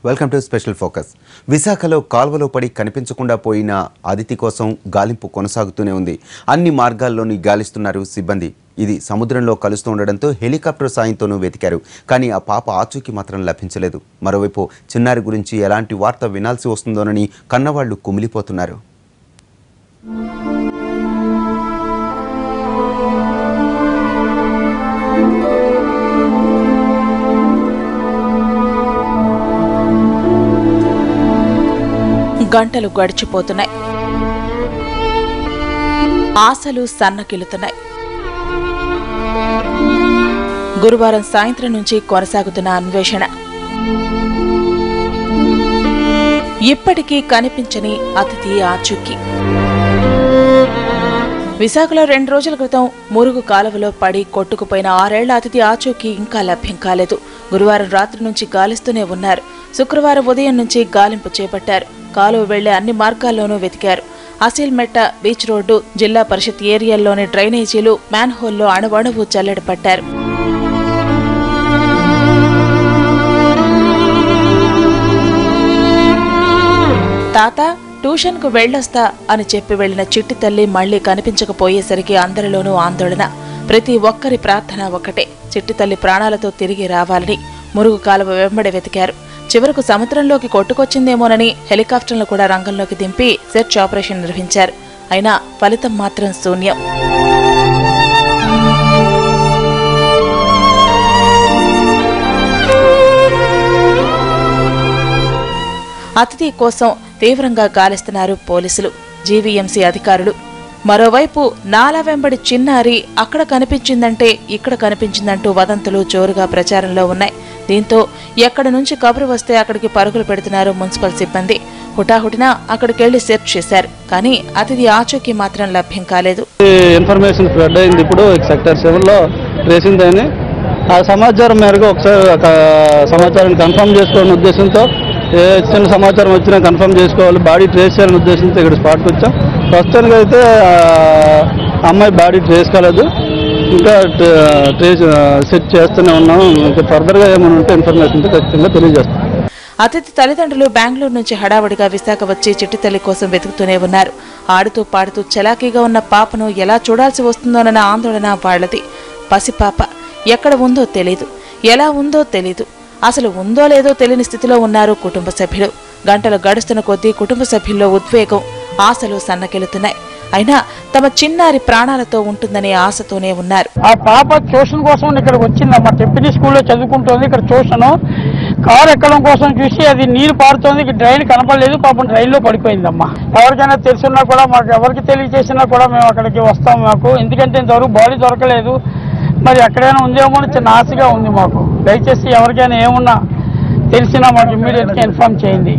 welcome to special focus విశాఖలో కాల్వలో పడి కనిపించకుండా పోయిన అదితి కోసం గాలింపు కొనసాగుతూనే ఉంది అన్ని మార్గాల్లోని గాలిస్తున్నారు సిబ్బంది ఇది సముద్రంలో కలుస్తూ ఉండడంతో హెలికాప్టర్ సాయంతోనూ వెతికారు కానీ ఆ పాప ఆచూకీ మాత్రం లభించలేదు మరోవైపు చిన్నారి గురించి ఎలాంటి వార్త వినాల్సి వస్తుందోనని కన్నవాళ్లు కుమిలిపోతున్నారు గంటలు గడిచిపోతున్నాయి ఆశలు సన్నకిలుతున్నాయి గురువారం సాయంత్రం నుంచి కొనసాగుతున్న అన్వేషణ ఇప్పటికీ కనిపించని అతిథి ఆచూకీ విశాఖలో రెండు రోజుల క్రితం మురుగు కాలువలో పడి కొట్టుకుపోయిన ఆరేళ్ల అతిథి ఆచూకీ ఇంకా లభ్యం కాలేదు గురువారం రాత్రి నుంచి గాలిస్తూనే ఉన్నారు శుక్రవారం ఉదయం నుంచి గాలింపు చేపట్టారు కాలువ వెళ్లే అన్ని మార్గాల్లోనూ వెతికారు అసీల్మెట్ట బీచ్ రోడ్డు జిల్లా పరిషత్ ఏరియాల్లోని డ్రైనేజీలు మ్యాన్హోల్లో అణువణువు చల్లడి పట్టారు తాత ట్యూషన్కు వెళ్ళొస్తా అని చెప్పి వెళ్లిన చిట్టి తల్లి మళ్లీ కనిపించకపోయేసరికి అందరిలోనూ ఆందోళన ప్రతి ఒక్కరి ప్రార్థన ఒకటే చిట్టి తల్లి ప్రాణాలతో తిరిగి రావాలని మురుగు కాలువ వెంబడి వెతికారు చివరకు సముద్రంలోకి కొట్టుకొచ్చిందేమోనని హెలికాప్టర్లు కూడా రంగంలోకి దింపి సెర్చ్ ఆపరేషన్ నిర్వహించారు అయినా ఫలితం మాత్రం శూన్యం అతిథి కోసం తీవ్రంగా గాలిస్తున్నారు పోలీసులు జీవీఎంసీ అధికారులు మరోవైపు నాలా వెంబడి చిన్నారి అక్కడ కనిపించిందంటే ఇక్కడ కనిపించిందంటూ వదంతులు జోరుగా ప్రచారంలో ఉన్నాయి దీంతో ఎక్కడి నుంచి కబురు వస్తే అక్కడికి పరుగులు పెడుతున్నారు మున్సిపల్ సిబ్బంది హుటాహుటిన అక్కడికెళ్లి సెర్చ్ చేశారు కానీ అతిథి ఆచూకీ మాత్రం లభ్యం కాలేదు ఇన్ఫర్మేషన్ స్ప్రెడ్ అయింది ఇప్పుడు సెక్టర్ సెవెన్లో ట్రేసింగ్ అయింది ఆ సమాచారం మేరకు ఒకసారి ఒక సమాచారాన్ని కన్ఫర్మ్ చేసుకోవాలనే ఉద్దేశంతో ఏ చిన్న సమాచారం వచ్చినా కన్ఫర్మ్ చేసుకోవాలి బాడీ ట్రేస్ చేయాలనే ఉద్దేశంతో ఇక్కడ స్పాట్కి వచ్చాం ప్రస్తుతానికి అయితే ఆ అమ్మాయి బాడీ ట్రేస్ కాలేదు ఇంకా ట్రేస్ సెట్ చేస్తూనే ఉన్నాం ఇంకా ఫర్దర్గా ఏమైనా ఉంటే ఇన్ఫర్మేషన్ ఉంటే ఖచ్చితంగా తెలియజేస్తాం అతిథి తల్లిదండ్రులు బెంగళూరు నుంచి హడావుడిగా విశాఖ వచ్చి చిట్టి తల్లి కోసం వెతుకుతూనే ఉన్నారు ఆడుతూ పాడుతూ చలాకీగా ఉన్న పాపను ఎలా చూడాల్సి వస్తుందోనన్న ఆందోళన వాళ్లది పసిపాప ఎక్కడ ఉందో తెలీదు ఎలా ఉందో తెలీదు అసలు ఉందో లేదో తెలియని స్థితిలో ఉన్నారు కుటుంబ సభ్యులు గంటలు గడుస్తున్న కొద్దీ కుటుంబ సభ్యుల్లో ఉద్వేగం ఆశలు సన్నకెలుతున్నాయి అయినా తమ చిన్నారి ప్రాణాలతో ఉంటుందనే ఆశతోనే ఉన్నారు ఆ పాప ట్యూషన్ కోసం ఇక్కడికి వచ్చిందమ్మా టెంపిని స్కూల్లో చదువుకుంటుంది ఇక్కడ ట్యూషన్ కారు ఎక్కడం కోసం చూసి అది నీరు పారుతోంది ఇక్కడ డ్రైన్ కనపడలేదు పాపం డ్రైన్లో పడిపోయిందమ్మా ఎవరికైనా తెలుసున్నా కూడా మాకు ఎవరికి తెలియజేసినా కూడా మేము అక్కడికి వస్తాం మాకు ఎందుకంటే ఇంతవరకు బాడీ దొరకలేదు మరి ఎక్కడైనా ఉందేమో అని చిన్న ఆశగా ఉంది మాకు దయచేసి ఎవరికైనా ఏమున్నా తెలిసినా మాకు ఇమ్మీడియట్గా ఇన్ఫార్మ్ చేయండి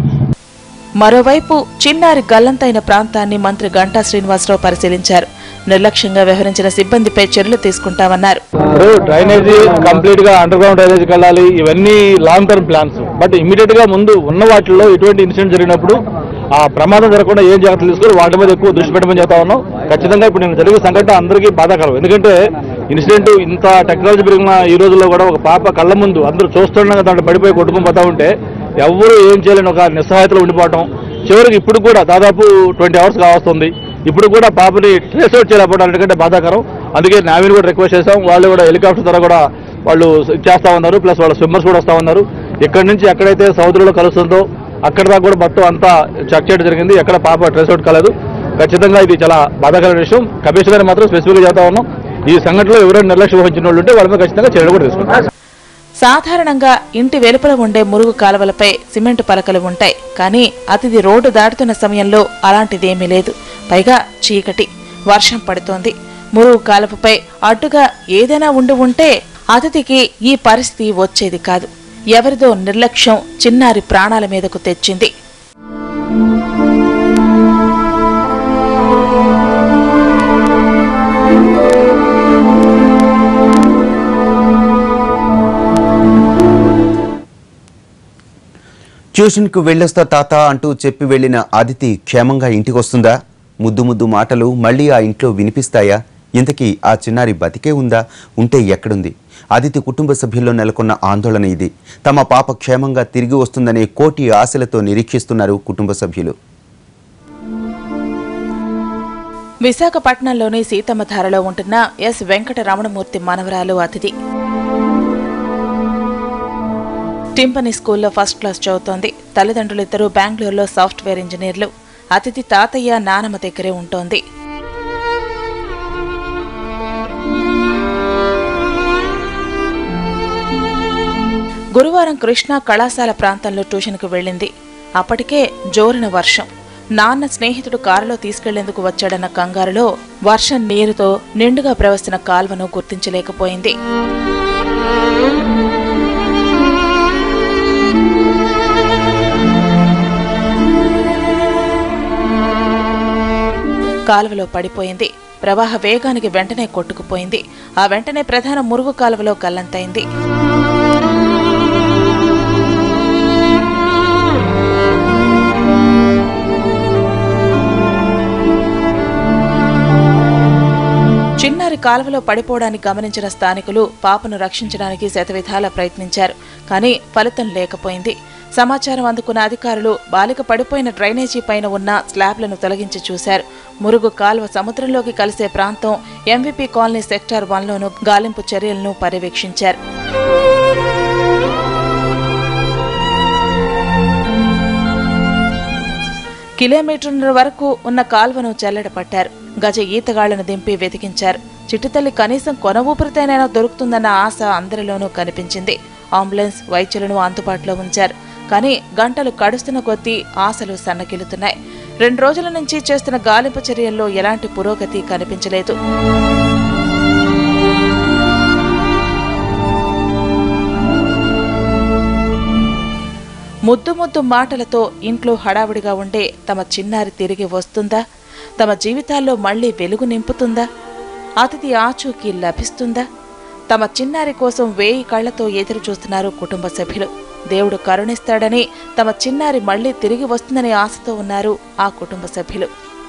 మరోవైపు చిన్నారి గల్లంతైన ప్రాంతాన్ని మంత్రి గంటా శ్రీనివాసరావు పరిశీలించారు నిర్లక్ష్యంగా వ్యవహరించిన సిబ్బందిపై చర్యలు తీసుకుంటామన్నారు ఇప్పుడు డ్రైనేజీ కంప్లీట్ గా అండర్ గ్రౌండ్ డ్రైనేజీకి వెళ్ళాలి ఇవన్నీ long term plans but immediate గా ముందు ఉన్న వాటిల్లో ఎటువంటి ఇన్సిడెంట్ జరిగినప్పుడు ఆ ప్రమాదం జరగకుండా ఏం జాగ్రత్తలు తీసుకొని వాటి మీద ఎక్కువ దృష్టి పెట్టమని చెప్తా ఉన్నాం ఖచ్చితంగా ఇప్పుడు నేను జరిగే సంఘటన అందరికీ బాధాకరం ఎందుకంటే ఇన్సిడెంట్ ఇంత టెక్నాలజీ పెరిగిన ఈ రోజుల్లో కూడా ఒక పాప కళ్ళ ముందు అందరూ చూస్తుండగా దాంట్లో పడిపోయి కొట్టుకుని పోతా ఉంటే ఎవరు ఏం చేయలేని ఒక నిస్సహాయతలో ఉండిపోవటం చివరికి ఇప్పుడు కూడా దాదాపు ట్వంటీ అవర్స్ కావస్తుంది ఇప్పుడు కూడా పాపని ట్రేస్ అవుట్ చేయలేకపోవడం ఎందుకంటే బాధాకరం అందుకే నావిని కూడా రిక్వెస్ట్ చేశాం వాళ్ళు కూడా హెలికాప్టర్ ద్వారా కూడా వాళ్ళు చేస్తా ఉన్నారు ప్లస్ వాళ్ళ స్విమ్మర్స్ కూడా వస్తా ఉన్నారు ఇక్కడి నుంచి ఎక్కడైతే సముద్రంలో కలుస్తుందో అక్కడ దాకా కూడా మొత్తం అంతా చెక్ చేయడం జరిగింది ఎక్కడ పాప ట్రేస్ అవుట్ కాలేదు ఖచ్చితంగా ఇది చాలా బాధాకరమైన విషయం కమిషనర్ గారు మాత్రం స్పెసిఫిక్గా చెప్తా ఉన్నాం ఈ సంఘటనలో ఎవరైనా నిర్లక్ష్యం వహించిన వాళ్ళు ఉంటే వాళ్ళ మీద ఖచ్చితంగా చర్యలు కూడా తీసుకుంటాం సాధారణంగా ఇంటి వెలుపల ఉండే మురుగు కాలువలపై సిమెంట్ పలకలు ఉంటాయి కానీ అతిథి రోడ్డు దాటుతున్న సమయంలో అలాంటిదేమీ లేదు పైగా చీకటి వర్షం పడుతోంది మురుగు కాలువపై అడ్డుగా ఏదైనా ఉండి ఉంటే అతిథికి ఈ పరిస్థితి వచ్చేది కాదు ఎవరిదో నిర్లక్ష్యం చిన్నారి ప్రాణాల మీదకు తెచ్చింది ట్యూషన్కు వెళ్ళొస్తా తాత అంటూ చెప్పి వెళ్ళిన అదితి క్షేమంగా ఇంటికొస్తుందా ముద్దు ముద్దు మాటలు మళ్ళీ ఆ ఇంట్లో వినిపిస్తాయా ఇంతకీ ఆ చిన్నారి బతికే ఉందా ఉంటే ఎక్కడుంది అదితి కుటుంబ సభ్యుల్లో నెలకొన్న ఆందోళన ఇది తమ పాప క్షేమంగా తిరిగి వస్తుందనే కోటి ఆశలతో నిరీక్షిస్తున్నారు కుటుంబ సభ్యులు విశాఖపట్నంలోని సీతమ్మధారలో ఉంటున్న ఎస్ వెంకట రమణమూర్తి మనవరాలు అతిథి టింపని స్కూల్లో ఫస్ట్ క్లాస్ చదువుతోంది తల్లిదండ్రులిద్దరూ బెంగళూరులో సాఫ్ట్వేర్ ఇంజనీర్లు అతిథి తాతయ్య నానమ్మ దగ్గరే ఉంటోంది గురువారం కృష్ణ కళాశాల ప్రాంతంలో ట్యూషన్కు వెళ్ళింది అప్పటికే జోరిన వర్షం నాన్న స్నేహితుడు కారులో తీసుకెళ్లేందుకు వచ్చాడన్న కంగారులో వర్షం నీరుతో నిండుగా ప్రవస్తున్న కాల్వను గుర్తించలేకపోయింది కాలువలో పడిపోయింది ప్రవాహ వేగానికి వెంటనే కొట్టుకుపోయింది ఆ వెంటనే ప్రధాన మురుగు కాలువలో గల్లంతైంది చిన్నారి కాలువలో పడిపోవడాన్ని గమనించిన స్థానికులు పాపను రక్షించడానికి శతవిధాలా ప్రయత్నించారు కానీ ఫలితం లేకపోయింది సమాచారం అందుకున్న అధికారులు బాలిక పడిపోయిన డ్రైనేజీ పైన ఉన్న స్లాబ్లను తొలగించి చూశారు మురుగు కాలువ సముద్రంలోకి కలిసే ప్రాంతం ఎంవీపీ కాలనీ సెక్టార్ వన్లోనూ గాలింపు చర్యలను పర్యవేక్షించారు కిలోమీటర్ల వరకు ఉన్న కాల్వను చెల్లడ పట్టారు గజ ఈతగాళ్లను దింపి వెతికించారు చిట్టుతల్లి కనీసం కొన ఊపిరితేనైనా దొరుకుతుందన్న ఆశ అందరిలోనూ కనిపించింది అంబులెన్స్ వైద్యులను అందుబాటులో ఉంచారు కానీ గంటలు కడుస్తున్న కొద్దీ ఆశలు సన్నగిలుతున్నాయి రెండు రోజుల నుంచి చేస్తున్న గాలింపు చర్యల్లో ఎలాంటి పురోగతి కనిపించలేదు ముద్దు ముద్దు మాటలతో ఇంట్లో హడావిడిగా ఉండే తమ చిన్నారి తిరిగి వస్తుందా తమ జీవితాల్లో మళ్ళీ వెలుగు నింపుతుందా అతిథి ఆచూకీ లభిస్తుందా తమ చిన్నారి కోసం వేయి కళ్లతో ఎదురు చూస్తున్నారు కుటుంబ సభ్యులు దేవుడు కరుణిస్తాడని తమ చిన్నారి మళ్ళీ తిరిగి వస్తుందనే ఆశతో ఉన్నారు ఆ కుటుంబ సభ్యులు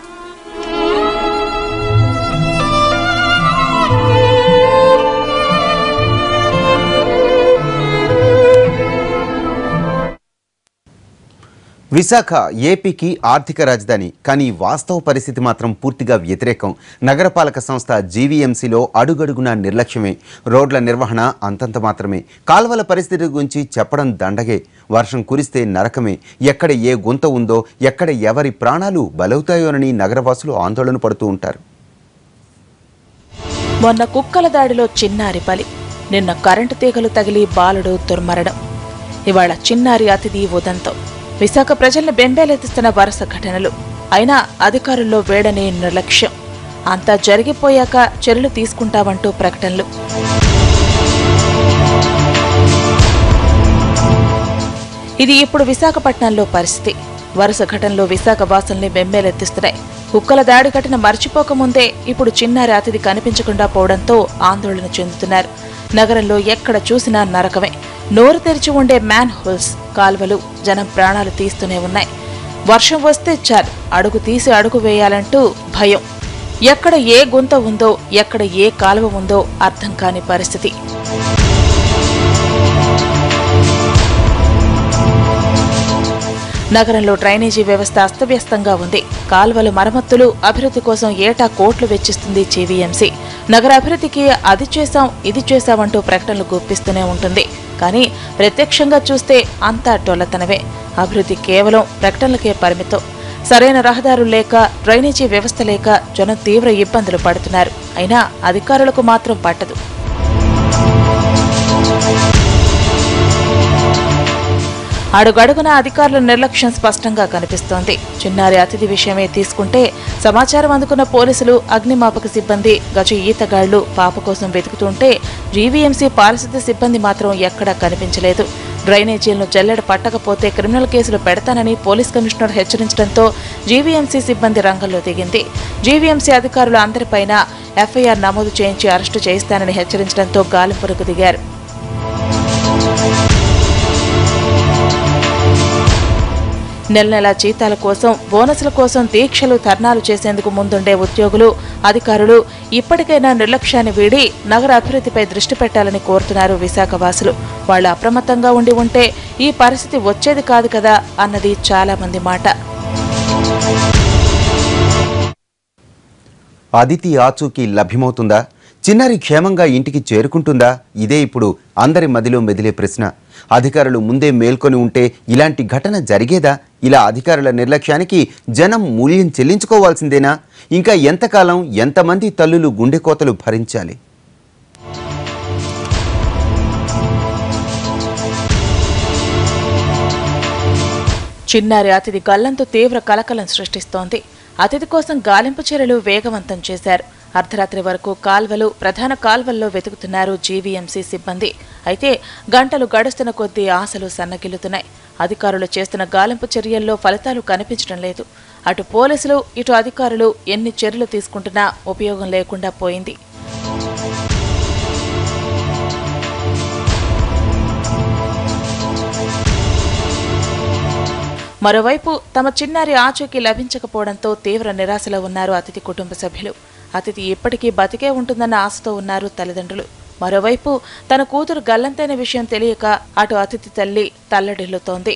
విశాఖ ఏపీకి ఆర్థిక రాజధాని కానీ వాస్తవ పరిస్థితి మాత్రం పూర్తిగా వ్యతిరేకం నగరపాలక సంస్థ జీవీఎంసీలో అడుగడుగునా నిర్లక్ష్యమే రోడ్ల నిర్వహణ అంతంత మాత్రమే కాల్వల పరిస్థితి గురించి చెప్పడం దండగే వర్షం కురిస్తే నరకమే ఎక్కడ ఏ గుంత ఉందో ఎక్కడ ఎవరి ప్రాణాలు బలవుతాయోనని నగరవాసులు ఆందోళన పడుతూ ఉంటారు మొన్న కుక్కల దాడిలో చిన్నారి బలి నిన్న కరెంటు తీగలు తగిలి బాలుడు దుర్మరణం ఇవాళ చిన్నారి అతిథి ఉదంతం విశాఖ ప్రజల్ని బెంబేలెత్తిస్తున్న వరుస ఘటనలు అయినా అధికారుల్లో వేడనే నిర్లక్ష్యం అంతా జరిగిపోయాక చర్యలు తీసుకుంటామంటూ ప్రకటనలు ఇది ఇప్పుడు విశాఖపట్నంలో పరిస్థితి వరుస ఘటనలు విశాఖ వాసుల్ని బెంబేలెత్తిస్తున్నాయి కుక్కల దాడి ఘటన మర్చిపోకముందే ఇప్పుడు చిన్నారి అతిథి కనిపించకుండా పోవడంతో ఆందోళన చెందుతున్నారు నగరంలో ఎక్కడ చూసినా నరకమే నోరు తెరిచి ఉండే మ్యాన్ హోల్స్ కాల్వలు జనం ప్రాణాలు తీస్తూనే ఉన్నాయి వర్షం వస్తే చాలు అడుగు తీసి అడుగు వేయాలంటూ భయం ఎక్కడ ఏ గుంత ఉందో ఎక్కడ ఏ కాలువ ఉందో అర్థం కాని పరిస్థితి నగరంలో డ్రైనేజీ వ్యవస్థ అస్తవ్యస్తంగా ఉంది కాల్వలు మరమ్మతులు అభివృద్ధి కోసం ఏటా కోట్లు వెచ్చిస్తుంది జీవీఎంసీ నగర అభివృద్ధికి అది చేశాం ఇది చేశామంటూ ప్రకటనలు గుప్పిస్తూనే ఉంటుంది కానీ ప్రత్యక్షంగా చూస్తే అంతా టొల్లతనవే అభివృద్ధి కేవలం ప్రకటనలకే పరిమితం సరైన రహదారులు లేక డ్రైనేజీ వ్యవస్థ లేక జనం తీవ్ర ఇబ్బందులు పడుతున్నారు అయినా అధికారులకు మాత్రం పట్టదు అడుగడుగున అధికారుల నిర్లక్ష్యం స్పష్టంగా కనిపిస్తోంది చిన్నారి అతిథి విషయమే తీసుకుంటే సమాచారం అందుకున్న పోలీసులు అగ్నిమాపక సిబ్బంది గజ ఈతగాళ్లు పాప కోసం వెతుకుతుంటే జీవీఎంసీ పారిశుద్ధ్య సిబ్బంది మాత్రం ఎక్కడా కనిపించలేదు డ్రైనేజీలను జల్లెడ పట్టకపోతే క్రిమినల్ కేసులు పెడతానని పోలీస్ కమిషనర్ హెచ్చరించడంతో జీవీఎంసీ సిబ్బంది రంగంలో దిగింది జీవీఎంసీ అధికారులు అందరిపైన ఎఫ్ఐఆర్ నమోదు చేయించి అరెస్టు చేయిస్తానని హెచ్చరించడంతో గాలింపులకు దిగారు నెల నెల జీతాల కోసం బోనసుల కోసం దీక్షలు ధర్నాలు చేసేందుకు ముందుండే ఉద్యోగులు అధికారులు ఇప్పటికైనా నిర్లక్ష్యాన్ని వీడి నగర అభివృద్ధిపై దృష్టి పెట్టాలని కోరుతున్నారు విశాఖ వాసులు వాళ్ళు అప్రమత్తంగా ఉండి ఉంటే ఈ పరిస్థితి వచ్చేది కాదు కదా అన్నది చాలా మంది మాట అదితి ఆచూకీ లభ్యమవుతుందా చిన్నారి క్షేమంగా ఇంటికి చేరుకుంటుందా ఇదే ఇప్పుడు అందరి మదిలో మెదిలే ప్రశ్న అధికారులు ముందే మేల్కొని ఉంటే ఇలాంటి ఘటన జరిగేదా ఇలా అధికారుల నిర్లక్ష్యానికి జనం మూల్యం చెల్లించుకోవాల్సిందేనా ఇంకా ఎంతకాలం ఎంతమంది తల్లులు గుండెకోతలు భరించాలి చిన్నారి అతిథి గల్లంతు తీవ్ర కలకలం సృష్టిస్తోంది అతిథి కోసం గాలింపు చర్యలు వేగవంతం చేశారు అర్ధరాత్రి వరకు కాల్వలు ప్రధాన కాల్వల్లో వెతుకుతున్నారు జీవీఎంసీ సిబ్బంది అయితే గంటలు గడుస్తున్న కొద్దీ ఆశలు సన్నగిల్లుతున్నాయి అధికారులు చేస్తున్న గాలింపు చర్యల్లో ఫలితాలు కనిపించడం లేదు అటు పోలీసులు ఇటు అధికారులు ఎన్ని చర్యలు తీసుకుంటున్నా ఉపయోగం లేకుండా పోయింది మరోవైపు తమ చిన్నారి ఆచూకీ లభించకపోవడంతో తీవ్ర నిరాశలో ఉన్నారు అతిథి కుటుంబ సభ్యులు అతిథి ఇప్పటికీ బతికే ఉంటుందన్న ఆశతో ఉన్నారు తల్లిదండ్రులు మరోవైపు తన కూతురు గల్లంతైన విషయం తెలియక అటు అతిథి తల్లి తల్లడిల్లుతోంది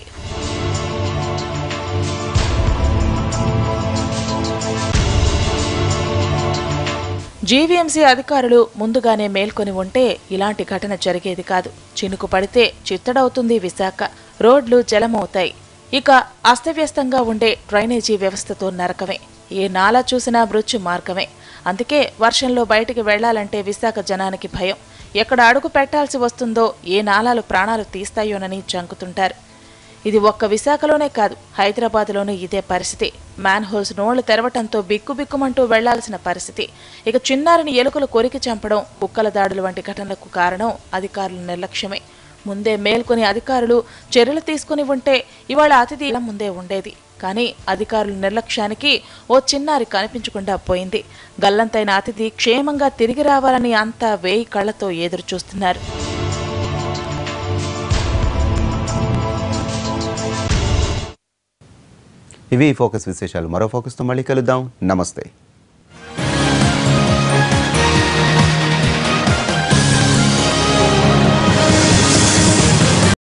జీవీఎంసీ అధికారులు ముందుగానే మేల్కొని ఉంటే ఇలాంటి ఘటన జరిగేది కాదు చినుకు పడితే చిత్తడవుతుంది విశాఖ రోడ్లు జలమవుతాయి ఇక అస్తవ్యస్తంగా ఉండే డ్రైనేజీ వ్యవస్థతో నరకమే ఏ నాలా చూసినా మృత్యు మార్గమే అందుకే వర్షంలో బయటికి వెళ్లాలంటే విశాఖ జనానికి భయం ఎక్కడ అడుగు పెట్టాల్సి వస్తుందో ఏ నాలాలు ప్రాణాలు తీస్తాయోనని జంకుతుంటారు ఇది ఒక్క విశాఖలోనే కాదు హైదరాబాద్లోనూ ఇదే పరిస్థితి మ్యాన్ హోల్స్ నోళ్లు తెరవటంతో బిక్కుబిక్కుమంటూ వెళ్లాల్సిన పరిస్థితి ఇక చిన్నారిని ఎలుకలు కొరికి చంపడం కుక్కల దాడులు వంటి ఘటనలకు కారణం అధికారుల నిర్లక్ష్యమే ముందే మేల్కొని అధికారులు చర్యలు తీసుకుని ఉంటే ఇవాళ అతిథి ఇలా ముందే ఉండేది కానీ అధికారుల నిర్లక్ష్యానికి ఓ చిన్నారి కనిపించకుండా పోయింది గల్లంతైన అతిథి క్షేమంగా తిరిగి రావాలని అంతా వేయి కళ్లతో ఎదురు చూస్తున్నారు ఇవి ఈ ఫోకస్ విశేషాలు మరో ఫోకస్తో మళ్ళీ కలుద్దాం నమస్తే